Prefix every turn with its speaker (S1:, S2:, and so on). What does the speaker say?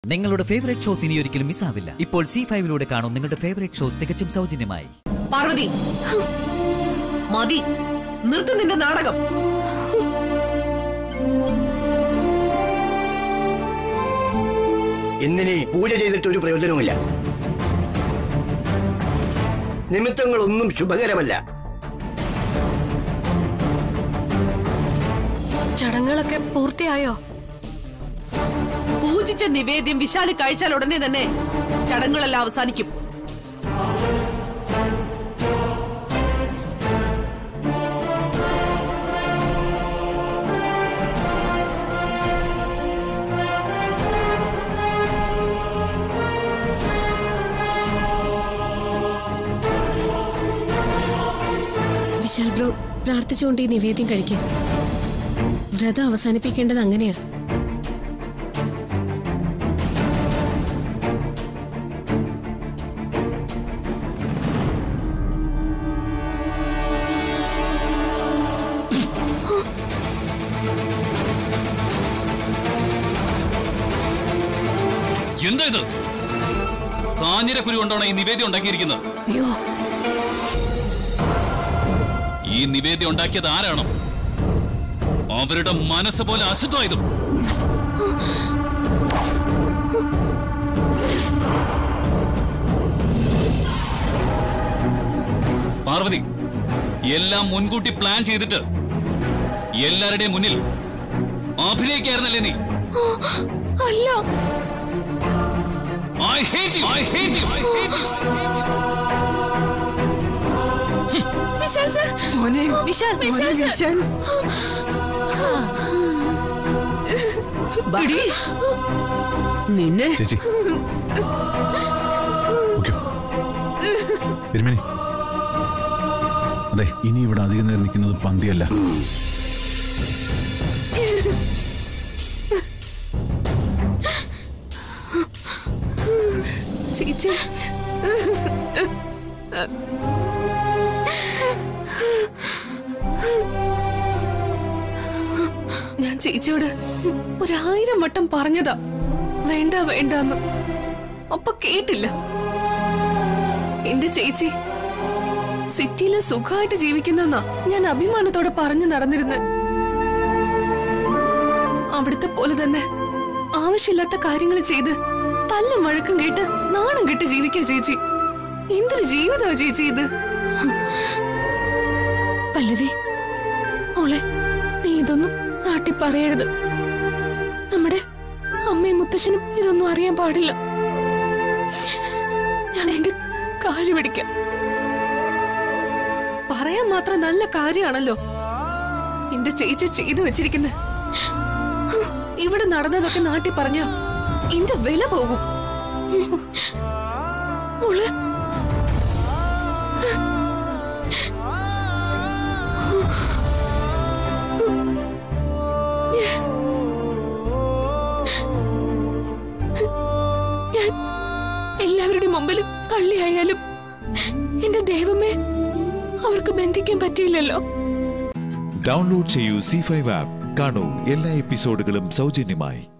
S1: നിങ്ങളുടെ favourite shows ഇനി ഒരിക്കലും മിസ്സാവില്ല ഇപ്പോൾ സി ഫൈവിലൂടെ കാണും നിങ്ങളുടെ ഫേവറേറ്റ് ഷോ തികച്ചും സൗജന്യമായി
S2: പാർവതി മതി നിർത്തി നിന്റെ നാടകം
S3: ഇന്നിനി പൂജ ചെയ്തിട്ട് ഒരു പ്രയോജനവുമില്ല നിമിത്തങ്ങളൊന്നും ശുഭകരമല്ല
S4: ചടങ്ങുകളൊക്കെ പൂർത്തിയായോ
S2: പൂജിച്ച നിവേദ്യം വിശാലി കഴിച്ചാൽ ഉടനെ തന്നെ ചടങ്ങുകളെല്ലാം അവസാനിക്കും
S4: വിശാൽ ബ്രോ പ്രാർത്ഥിച്ചുകൊണ്ട് ഈ നിവേദ്യം കഴിക്കും വ്രതം അവസാനിപ്പിക്കേണ്ടത് അങ്ങനെയാ
S5: എന്താ ഇത് കാഞ്ഞിരക്കുരു കൊണ്ടാണ് ഈ നിവേദ്യം ഉണ്ടാക്കിയിരിക്കുന്നത്
S4: അയ്യോ
S5: ഈ നിവേദ്യം ഉണ്ടാക്കിയത് ആരാണ് അവരുടെ മനസ്സ് പോലെ അശുദ്ധമായതും പാർവതി എല്ലാം മുൻകൂട്ടി പ്ലാൻ ചെയ്തിട്ട് എല്ലാവരുടെയും മുന്നിൽ അഭിനയിക്കായിരുന്നല്ലേ നീ
S4: അല്ല
S5: I hate you! I hate you! I hate you!
S4: Vishal sir മോനെ വിശാൽ വിശാൽ സർ
S2: ബടി, നിന്നെ
S6: ചേച്ചി ഓക്കെ തിരുമേനി അതെ ഇനി ഇവിടെ അധികം നേരം നിൽക്കുന്നത് പന്തിയല്ല
S4: ചേച്ചി ഞാൻ ചേച്ചിയോട് ഒരായിരം വട്ടം പറഞ്ഞതാ വേണ്ട വേണ്ടെന്ന് അപ്പൊ കേട്ടില്ല എന്റെ ചേച്ചി സിറ്റിയില് സുഖമായിട്ട് ജീവിക്കുന്നെന്നാ ഞാൻ അഭിമാനത്തോടെ പറഞ്ഞു നടന്നിരുന്നത് അവിടുത്തെ പോലെ തന്നെ ആവശ്യമില്ലാത്ത കാര്യങ്ങൾ ചെയ്ത് തല്ലും വഴക്കും കേട്ട് നാണം കെട്ട് ജീവിക്കാ ചേച്ചി എന്തൊരു ജീവിതമാ ചേച്ചി ഇത് പല്ലവി മോളെ നീ ഇതൊന്നും നാട്ടിൽ പറയരുത് നമ്മുടെ അമ്മയും മുത്തശ്ശനും ഇതൊന്നും അറിയാൻ പാടില്ല ഞാൻ എന്റെ കാര്യം പിടിക്കാം പറയാൻ മാത്രം നല്ല കാര്യമാണല്ലോ എന്റെ ചേച്ചി ചെയ്തു വെച്ചിരിക്കുന്നത് ഇവിടെ നടന്നതൊക്കെ നാട്ടിൽ പറഞ്ഞ എന്റെ വില പോകും മോള് ഞാൻ എല്ലാവരുടെ മുമ്പിലും കള്ളിയായാലും എന്റെ ദൈവമേ അവർക്ക് ബന്ധിക്കാൻ പറ്റിയില്ലല്ലോ
S7: ഡൗൺലോഡ് ചെയ്യൂ സി ഫൈവ് ആപ്പ് കാണൂ എല്ലാ എപ്പിസോഡുകളും സൗജന്യമായി